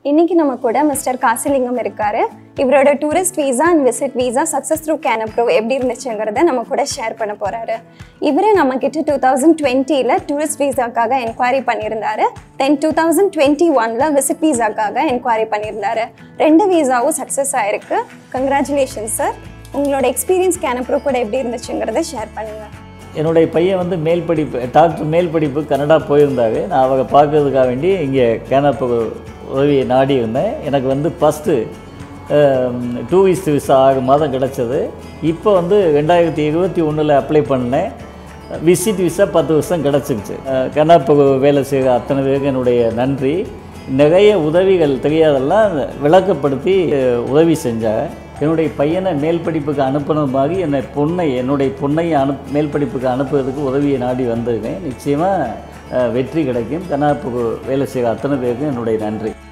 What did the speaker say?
இன்னைக்கு நம்ம கூட மிஸ்டர் காசிலிங்கம் இருக்காரு இவரோட tourist visa and visit visa success through can approve எப்படி இருந்துச்சுங்கிறத நம்ம கூட ஷேர் பண்ண போறாரு இவரே நம்ம கிட்ட டூ தௌசண்ட் டுவெண்ட்டியில் டூரிஸ்ட் வீசாக்காக என்கொயரி பண்ணியிருந்தாரு தென் டூ தௌசண்ட் டுவெண்ட்டி ஒனில் விசிட் வீசாக்காக என்கொயரி பண்ணியிருந்தாரு ரெண்டு வீசாவும் சக்ஸஸ் ஆயிருக்கு கங்க்ராச்சுலேஷன்ஸ் சார் உங்களோட எக்ஸ்பீரியன்ஸ் கேன் அப்ரூவ் கூட எப்படி இருந்துச்சுங்கிறத ஷேர் பண்ணுங்க என்னுடைய பையன் வந்து மேல் படிப்பு டாக்டர் மேல் படிப்பு கனடா போயிருந்தாவே நான் அவங்க பார்க்கறதுக்காக வேண்டி இங்கே கேனப்பு உதவியை நாடி இருந்தேன் எனக்கு வந்து ஃபஸ்ட்டு டூ வீஸ் விசா ஆறு மாதம் கிடச்சது இப்போ வந்து ரெண்டாயிரத்தி இருபத்தி ஒன்றில் அப்ளை பண்ணேன் விசிட் விசா பத்து வருஷம் கிடச்சிருச்சு கனப்பு வேலை செய்கிற அத்தனை பேருக்கு என்னுடைய நன்றி நிறைய உதவிகள் தெரியாதெல்லாம் விளக்கப்படுத்தி அஹ், உதவி செஞ்சாங்க என்னுடைய பையனை மேல் படிப்புக்கு அனுப்புன மாதிரி என்னை பொண்ணை என்னுடைய பொண்ணையும் அனுப் மேல் படிப்புக்கு அனுப்புறதுக்கு உதவியை நாடி வந்திருக்கேன் நிச்சயமாக வெற்றி கிடைக்கும் கனாப்புக்கு வேலை செய்கிற அத்தனை பேருக்கும் என்னுடைய நன்றி